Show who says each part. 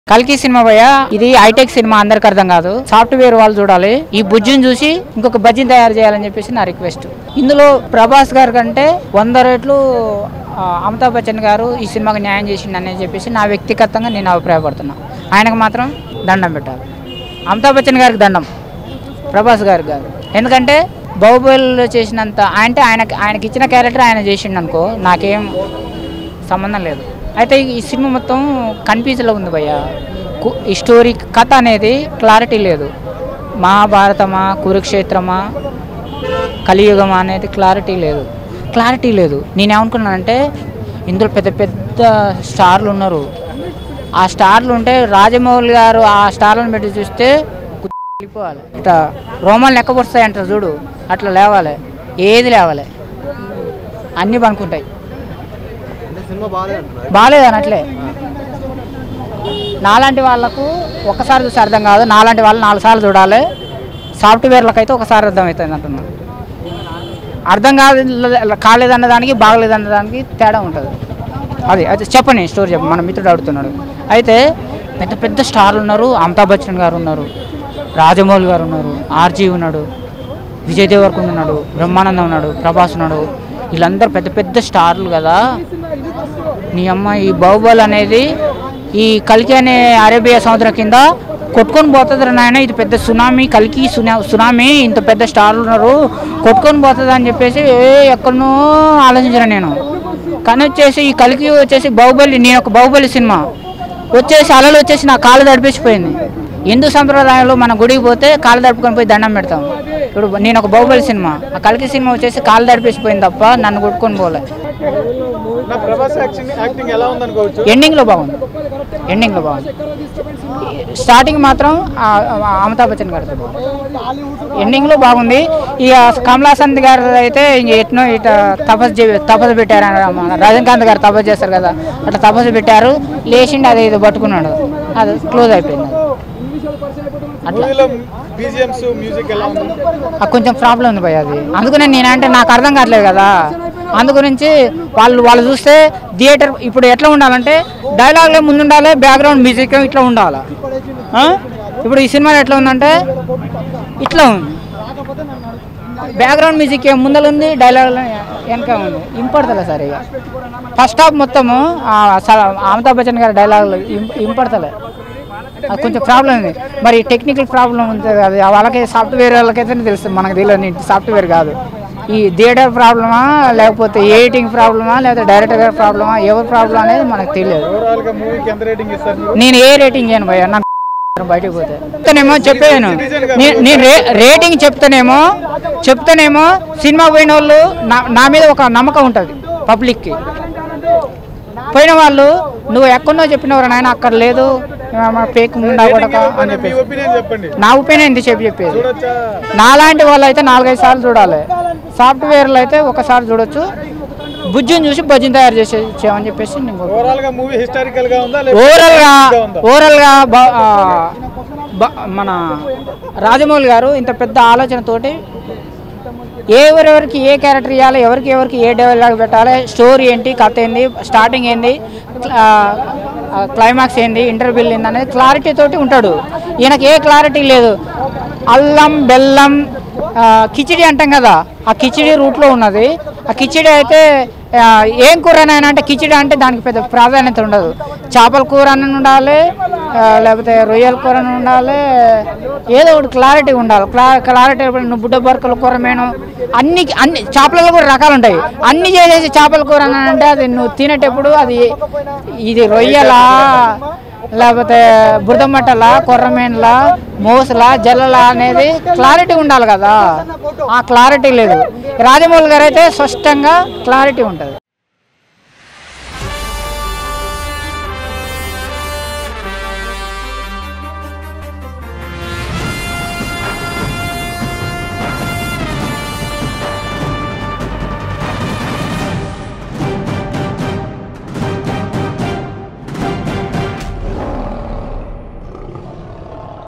Speaker 1: కల్కి సినిమా భయ ఇది హైటెక్ సినిమా అందరికి అర్థం కాదు సాఫ్ట్వేర్ వాళ్ళు చూడాలి ఈ బుజ్జిని చూసి ఇంకొక బజ్జిని తయారు చేయాలని చెప్పేసి నా రిక్వెస్ట్ ఇందులో ప్రభాస్ గారి కంటే వంద రెట్లు ఆ, అమితాబ్ బచ్చన్ గారు ఈ సినిమాకి న్యాయం చేసిండని చెప్పేసి నా వ్యక్తిగతంగా నేను అభిప్రాయపడుతున్నా ఆయనకు మాత్రం దండం పెట్టాలి అమితాబ్ బచ్చన్ గారికి దండం ప్రభాస్ గారికి కాదు ఎందుకంటే బాహుబలిలో చేసినంత అంటే ఆయనకి ఆయనకి ఇచ్చిన క్యారెక్టర్ ఆయన చేసిండు అనుకో నాకేం సంబంధం లేదు అయితే ఈ సినిమా మొత్తం కన్ఫ్యూజ్లో ఉంది భయ్య కు- ఈ స్టోరీ కథ అనేది క్లారిటీ లేదు మహాభారతమా కురుక్షేత్రమా కలియుగమా అనేది క్లారిటీ లేదు క్లారిటీ లేదు నేనేమనుకున్నానంటే ఇందులో పెద్ద పెద్ద స్టార్లు ఉన్నారు ఆ స్టార్లు ఉంటే రాజమౌళి గారు ఆ స్టార్లను పెట్టి చూస్తే వెళ్ళిపోవాలి ఇట్లా రోమాలు లెక్కపొస్తాయి అంటారు చూడు అట్లా లేవాలి ఏది లేవాలి అన్నీ పనుకుంటాయి
Speaker 2: అంటే సినిమా బాగాలేదంటున్నారు
Speaker 1: బాగాలేదు అనట్లే నాలాంటి వాళ్ళకు ఒకసారి చూసి అర్థం కాదు నాలాంటి వాళ్ళు నాలుగు సార్లు చూడాలి సాఫ్ట్వేర్లకు అయితే ఒకసారి అర్థం అవుతుంది అంటున్నాను అర్థం కాదు కాలేదన్న దానికి బాగలేదన్న దానికి తేడా ఉంటుంది అది అది చెప్పండి స్టోరీ చెప్పండి మన మిత్రుడు అడుగుతున్నాడు అయితే పెద్ద పెద్ద స్టార్లు ఉన్నారు అమితాబ్ బచ్చన్ గారు ఉన్నారు రాజమౌళి గారు ఉన్నారు ఆర్జీ ఉన్నాడు విజయ్ దేవరకొండ ఉన్నాడు బ్రహ్మానందం ఉన్నాడు ప్రభాస్ ఉన్నాడు వీళ్ళందరూ పెద్ద పెద్ద స్టార్లు కదా నీ అమ్మ ఈ బాహుబలి అనేది ఈ కలికి అనే అరేబియా సముద్రం కింద కొట్టుకొని పోతుంది నాయన ఇది పెద్ద సునామీ కలికి సునా సునామీ ఇంత పెద్ద స్టార్లు ఉన్నారు కొట్టుకొని పోతుంది అని చెప్పేసి ఏ ఎక్కడనో ఆలోచించిన నేను కానీ వచ్చేసి ఈ కలికి వచ్చేసి బాహుబలి నేను ఒక బాహుబలి సినిమా వచ్చేసి అలలు వచ్చేసి నా కాలు తడిపేసిపోయింది హిందూ సంప్రదాయంలో మన గుడికి పోతే కాలు తడుపుకొని పోయి దండం పెడతాం ఇప్పుడు నేను ఒక బాహుబలి సినిమా ఆ కలికి సినిమా వచ్చేసి కాలు తడిపేసిపోయింది తప్ప నన్ను కొట్టుకొని పోలే
Speaker 2: నా ప్రభాస్ యాక్టింగ్ యాక్టింగ్ ఎలా ఉందనుకోవచ్చు
Speaker 1: ఎండింగ్లో బాగుంది ఎండింగ్లో బాగుంది స్టార్టింగ్ మాత్రం ఆ, ఆ, అమితాబ్ బచ్చన్ గారితో బాగుంది ఎండింగ్లో బాగుంది ఇక కమలాసంత్ గారి అయితే ఇంక ఎట్నో ఇట తపస్సు చే- తపస్సు పెట్టారు అని మన రజనీకాంత్ గారు తపస్సు చేస్తారు కదా అట్లా తపస్సు పెట్టారు లేచిండి అది ఇది పట్టుకున్నాడు అది క్లోజ్ అయిపోయింది అది. అట్లా
Speaker 2: మూవీలో బీజిఎంస్ మ్యూజిక్ ఎలా ఉంది
Speaker 1: ఆ కొంచెం ప్రాబ్లం ఉంది భయ అది అందుకనే నేనంటే నాకు అర్థం కావట్లేదు కదా అందు గురించి వాళ్ళు వాళ్ళు చూస్తే థియేటర్ ఇప్పుడు ఎట్లా ఉండాలంటే డైలాగ్లే ముందు ఉండాలి బ్యాక్గ్రౌండ్ మ్యూజిక్ ఇట్లా ఉండాలి ఆ? ఇప్పుడు ఈ సినిమా ఎట్లా ఉందంటే ఇట్లా ఉంది బ్యాక్గ్రౌండ్ మ్యూజిక్ ఏం ముందర ఉంది డైలాగ్ వెనక ఉంది ఇంపడతలే సార్ ఇక ఫస్ట్ హాఫ్ మొత్తము ఆ స- అమితాబ్ బచ్చన్ గారి డైలాగులు ఇంపడతలే అది కొంచెం ప్రాబ్లం ఉంది మరి టెక్నికల్ ప్రాబ్లం ఉంటుంది అది వాళ్ళకి సాఫ్ట్వేర్ వాళ్ళకైతే తెలుస్తుంది మనకు తెలియదు సాఫ్ట్వేర్ కాదు ఈ థియేటర్ ప్రాబ్లమా లేకపోతే ఎడిటింగ్ ప్రాబ్లమా లేకపోతే డైరెక్టర్ గారి ప్రాబ్లమా ఎవరి ప్రాబ్లం అనేది మనకు తెలియదు
Speaker 2: ఓవరాల్ గా మూవీకి ఎంత రేటింగ్ ఇస్తారు మీరు
Speaker 1: నేను ఏ రేటింగ్ చేయను భయ్య నాకు బయటకు పోతే చెప్తానేమో చెప్పాను నే- నేను రే- రేటింగ్ చెప్తానేమో చెప్తానేమో సినిమా పోయిన వాళ్ళు నా నా మీద ఒక నమ్మకం ఉంటుంది పబ్లిక్కి పోయిన వాళ్ళు నువ్వు ఎక్కడో చెప్పినవారు నాయన అక్కడ లేదు పేక్ ఉండా కొడక అని
Speaker 2: మీ
Speaker 1: చెప్పేసి
Speaker 2: ఒపీనియన్ చెప్పండి
Speaker 1: నా ఒపీనియన్ ఇది చెప్పి చెప్పేది
Speaker 2: చూడొచ్చా
Speaker 1: నాలాంటి వాళ్ళు అయితే నాలుగైదు సార్లు చూడాలి సాఫ్ట్వేర్లో అయితే ఒకసారి చూడొచ్చు బుజ్జిని చూసి బజ్జిని తయారు చేసే చేయమని చెప్పేసి నేను కోరుకుంటున్నాను.
Speaker 2: ఓవరాల్ గా మూవీ హిస్టారికల్ గా ఉందా
Speaker 1: ఓవరాల్ గా
Speaker 2: గా ఉందా
Speaker 1: ఓవరాల్ గా బ- ఆ, బ- మన రాజమౌళి గారు ఇంత పెద్ద ఆలోచనతోటి ఎవరెవరికి ఏ క్యారెక్టర్ ఇవ్వాలి ఎవరికి ఎవరికి ఏ డైలాగ్ పెట్టాలి స్టోరీ ఏంటి కథ ఏంది స్టార్టింగ్ ఏంది ఆ, ఆ, క్లైమాక్స్ ఏంది ఇంటర్వ్యూ ఏంది అనేది క్లారిటీ తోటి ఉంటాడు ఈయనకి ఏ క్లారిటీ లేదు అల్లం బెల్లం ఆ, కిచిడి అంటాం కదా ఆ కిచిడి రూట్లో ఉన్నది ఆ కిచిడి అయితే ఆ, ఏం కూర అని అంటే కిచిడి అంటే దానికి పెద్ద ప్రాధాన్యత ఉండదు చేపల కూర అని ఉండాలి ఆ, లేకపోతే రొయ్యల కూర అని ఉండాలి ఏదో ఒకటి క్లారిటీ ఉండాలి క్లా క్లారిటీ నువ్వు బుడ్డ బొరకల కూర మేను అన్ని అన్ని చేపలలో కూడా రకాలు ఉంటాయి అన్ని చేసేసి చేపల కూర అని అంటే అది నువ్వు తినేటప్పుడు అది ఇది రొయ్యలా లేకపోతే బురదమట్టల కొర్రమేన్లా మోసలా జల్లలా అనేది క్లారిటీ ఉండాలి కదా ఆ క్లారిటీ లేదు రాజమౌళి గారు అయితే స్పష్టంగా క్లారిటీ ఉంటుంది